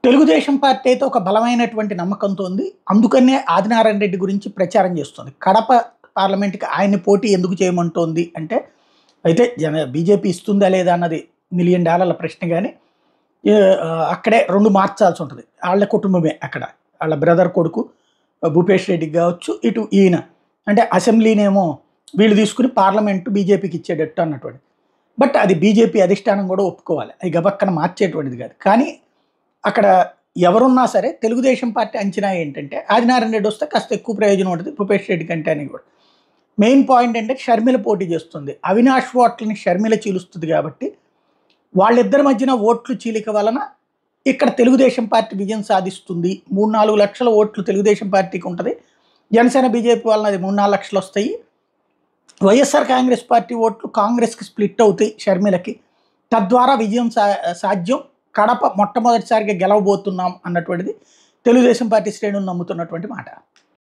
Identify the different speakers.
Speaker 1: Telugu Desam party అయితే ఒక బలమైనటువంటి నమ్మకంతో ఉంది అందుకనే ఆదినారాయణ రెడ్డి గురించి ప్రచారం చేస్తుంది కడప పార్లమెంట్కి ఆయన్ని పోటీ ఎందుకు చేయమంటోంది అంటే అయితే జన బీజేపీ ఇస్తుందా లేదా అన్నది మిలియన్ డాలర్ల ప్రశ్న కానీ ఏ, ఆ, అక్కడే రెండు మార్చాల్సి ఉంటుంది వాళ్ళ కుటుంబమే అక్కడ వాళ్ళ బ్రదర్ కొడుకు భూపేష్ రెడ్డికి కావచ్చు ఇటు ఈయన అంటే అసెంబ్లీనేమో వీళ్ళు తీసుకుని పార్లమెంటు బీజేపీకి ఇచ్చేటట్టు అన్నటువంటి బట్ అది బీజేపీ అధిష్టానం కూడా ఒప్పుకోవాలి అది గబక్కన మార్చేటువంటిది కాదు కానీ అక్కడ ఎవరున్నా సరే తెలుగుదేశం పార్టీ అంచనా ఏంటంటే ఆదినారాయణ రెడ్డి వస్తే కాస్త ఎక్కువ ప్రయోజనం ఉంటుంది భూపేష్ రెడ్డి కంటే అని కూడా మెయిన్ పాయింట్ అంటే షర్మిల పోటీ చేస్తుంది అవినాష్ ఓట్లని షర్మిల చీలుస్తుంది కాబట్టి వాళ్ళిద్దరి మధ్యన ఓట్లు చీలిక వలన ఇక్కడ తెలుగుదేశం పార్టీ విజయం సాధిస్తుంది మూడు నాలుగు లక్షల ఓట్లు తెలుగుదేశం పార్టీకి ఉంటుంది జనసేన బీజేపీ వలన అది మూడు నాలుగు లక్షలు వస్తాయి వైఎస్ఆర్ కాంగ్రెస్ పార్టీ ఓట్లు కాంగ్రెస్కి స్ప్లిట్ అవుతాయి షర్మిలకి తద్వారా విజయం సా సాధ్యం కడప మొట్టమొదటిసారిగా గెలవబోతున్నాం అన్నటువంటిది తెలుగుదేశం పార్టీ శ్రేణులు నమ్ముతున్నటువంటి మాట